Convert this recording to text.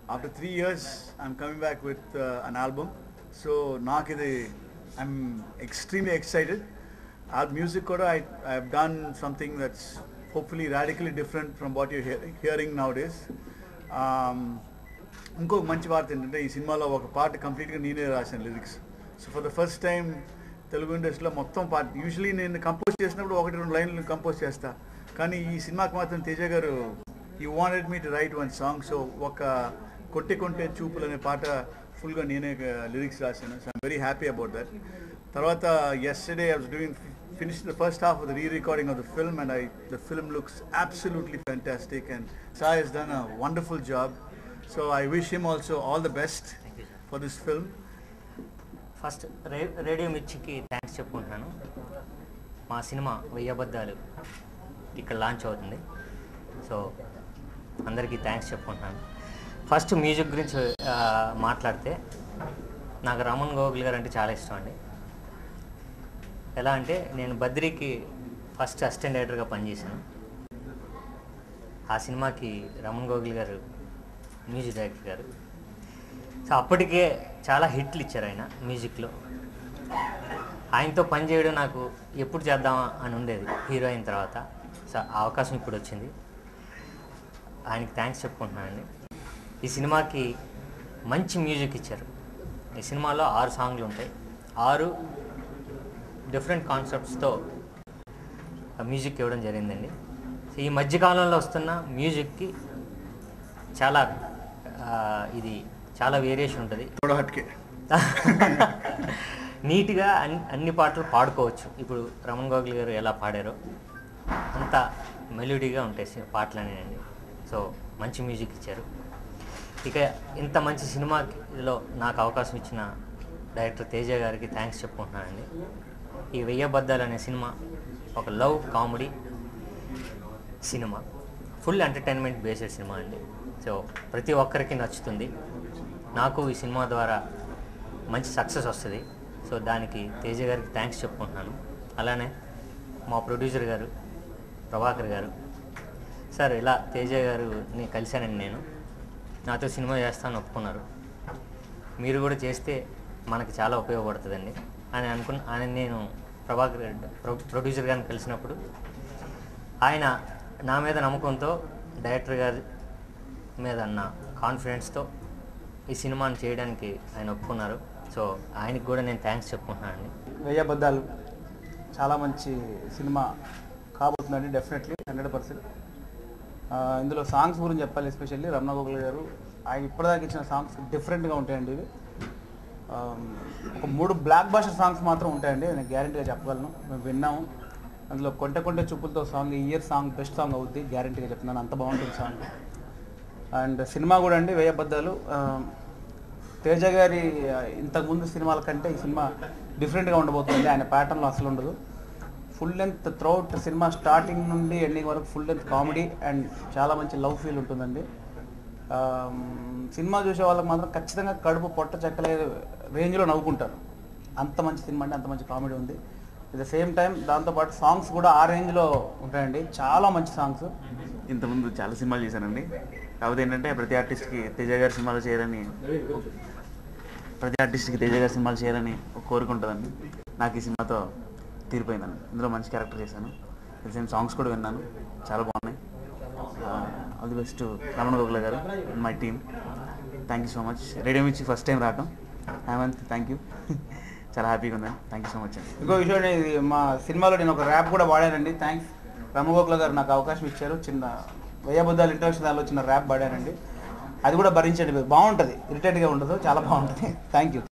after three years, I'm coming back with uh, an album. So నాకు ఇది I'm extremely excited. Our music కూడా I I've done something that's hopefully radically different from what you're hear- hearing nowadays. Um, ఇంకో మంచి వార్త ఏంటంటే ఈ సినిమాలో ఒక పాట కంప్లీట్గా నేనే రాశాను lyrics so for the first time Telugu ఇండస్ట్రీలో మొత్తం పాట యూజువలీ నేను కంపోజ్ చేసినప్పుడు ఒకటి రెండు లైన్లు కంపోజ్ చేస్తా కానీ ఈ సినిమాకి మాత్రం తేజ గారు ఈ wanted me to write one song so ఒక కొట్టి కొంటే చూపులు అనే పాట ఫుల్గా నేనే లిరిక్స్ రాశాను so I'm very happy about that తర్వాత yesterday I was doing finish the first half of the re recording of the film and I the film looks absolutely fantastic and Sai he's done a wonderful job so I wish him also all the best thank you sir for this film first ra radio మిర్చికి thanks చెప్పుకుంటున్నాను మా cinema వెయ్యి అబద్ధాలు ఇక్కడ launch అవుతుంది so అందరికీ thanks చెప్పుకుంటున్నాను first music గురించి ఆ, మాట్లాడితే నాకు రమణ్ గోగుల్ గారు అంటే చాలా ఇష్టం అండి ఎలా అంటే నేను బద్రీకి ఫస్ట్ అసిస్టెంట్ డైరెక్టర్గా పనిచేశాను ఆ సినిమాకి రమణ్ గోగుల్ గారు మ్యూజిక్ డైరెక్టర్ గారు సో అప్పటికే చాలా హిట్లు ఇచ్చారు ఆయన మ్యూజిక్లో ఆయనతో పనిచేయడం నాకు ఎప్పుడు చేద్దామా అని ఉండేది హీరో అయిన తర్వాత సో ఆ అవకాశం ఇప్పుడు వచ్చింది ఆయనకి థ్యాంక్స్ చెప్పుకుంటున్నానండి ఈ సినిమాకి మంచి మ్యూజిక్ ఇచ్చారు ఈ సినిమాలో ఆరు సాంగ్లు ఉంటాయి ఆరు డిఫరెంట్ కాన్సెప్ట్స్తో మ్యూజిక్ ఇవ్వడం జరిగిందండి సో ఈ మధ్యకాలంలో వస్తున్న మ్యూజిక్కి చాలా ఆ, ఇది చాలా వేరియేషన్ ఉంటుంది थोड़ा हटके నీట్గా అన్ని అన్ని పాటలు పాడుకోవచ్చు ఇప్పుడు రమణ్ గోగుల్ గారు ఎలా పాడారో అంత మెలోడీగా ఉంటాయి సి- పాటలు అనేవి సో మంచి మ్యూజిక్ ఇచ్చారు ఇక ఇంత మంచి సినిమాలో నాకు అవకాశం ఇచ్చిన డైరెక్టర్ తేజ గారికి థ్యాంక్స్ చెప్పుకుంటున్నానండి ఈ వెయ్యబద్దాలు అనే సినిమా ఒక లవ్ కామెడీ సినిమా ఫుల్ ఎంటర్టైన్మెంట్ బేస్డ్ సినిమా అండి సో ప్రతి ఒక్కరికి నచ్చుతుంది నాకు ఈ సినిమా ద్వారా మంచి సక్సెస్ వస్తుంది సో దానికి తేజ గారికి థ్యాంక్స్ చెప్పుకుంటున్నాను అలానే మా ప్రొడ్యూసర్ గారు ప్రభాకర్ గారు సార్ ఇలా తేజ గారుని కలిశానండి నేను నాతో సినిమా చేస్తాను ఒప్పుకున్నారు మీరు కూడా చేస్తే మనకి చాలా ఉపయోగపడుతుందండి అని అనుకున్న అని నేను ప్రభాకర్ గారు- ప్రొ- ప్రొడ్యూసర్ గారిని కలిసినప్పుడు ఆయన నా మీద నమ్మకంతో డైరెక్టర్ గారి మీద అన్న కాన్ఫిడెన్స్తో ఈ సినిమాని చేయడానికి ఆయన ఒప్పుకున్నారు సో ఆయనకి కూడా నేను థ్యాంక్స్ చెప్పుకుంటున్నానండి వెయ్యబద్దాలు చాలా మంచి సినిమా కాబోతుందండి డెఫినెట్లీ హండ్రెడ్ పర్సెంట్ ఇందులో సాంగ్స్ గురించి చెప్పాలి ఎస్పెషల్లీ రమణ గోగుల్ గారు ఆయన ఇప్పటిదాకా ఇచ్చిన సాంగ్స్ డిఫరెంట్గా ఉంటాయండి ఇవి ఆ, ఒక మూడు బ్లాక్ బాస్టర్ సాంగ్స్ మాత్రం ఉంటాయండి నేను గ్యారంటీగా చెప్పగలను మేము విన్నాము అందులో కొంటె కొంటె చూపులతో సాంగ్ ఈ ఇయర్ సాంగ్ బెస్ట్ సాంగ్ అవుద్ది గ్యారంటీగా చెప్తున్నాను అంత బాగుంటుంది సాంగ్ అండ్ సినిమా కూడా అండి వేయబద్దాలు ఆ, తేజ గారి ఆ, ఇంతకుముందు సినిమాల కంటే ఈ సినిమా డిఫరెంట్గా ఉండబోతుంది ఆయన ప్యాటర్న్లో అసలు ఉండదు ఫుల్ లెంత్ త్రౌట్ సినిమా స్టార్టింగ్ నుండి ఎండింగ్ వరకు ఫుల్ లెంత్ కామెడీ అండ్ చాలా మంచి లవ్ ఫీల్ ఉంటుందండి ఆ, సినిమా చూసే వాళ్ళకి మాత్రం ఖచ్చితంగా కడుపు పొట్ట చెక్కలే రేంజ్లో నవ్వుకుంటారు అంత మంచి సినిమా అండి అంత మంచి కామెడీ ఉంది అట్ ద సేమ్ టైం దాంతోపాటు సాంగ్స్ కూడా ఆ రేంజ్లో ఉంటాయండి చాలా మంచి సాంగ్స్ ఇంతకుముందు చాలా సినిమాలు చేశానండి కాకపోతే ఏంటంటే ప్రతి ఆర్టిస్ట్కి తేజ గారి సినిమాలు చేయాలని ప్రతి ఆర్టిస్ట్కి తేజ గారి సినిమాలు చేయాలని ఒక కోరిక ఉంటుందండి నాకు ఈ సినిమాతో తీరిపోయిందండి ఇందులో మంచి క్యారెక్టర్ చేశాను సేమ్ సాంగ్స్ కూడా విన్నాను చాలా బాగున్నాయి all the best Ramana Gogula గారు my team thank you so much radio Mirchi first time రావటం హేమంత్ థ్యాంక్ యూ చాలా హ్యాపీగా ఉందండి థ్యాంక్ యూ సో మచ్ అండి ఇంకో విషయం అండి, ఇది మా సినిమాలో నేను ఒక ర్యాప్ కూడా వాడానండి థ్యాంక్స్ రమగోకుల గారు నాకు అవకాశం ఇచ్చారు చిన్న వెయ్యబద్దాలు ఇంటర్వ్యూస్ దానిలో చిన్న ర్యాప్ పాడానండి అది కూడా భరించండి బాగుంటుంది ఇరిటేట్గా ఉండదు చాలా బాగుంటుంది థ్యాంక్ యూ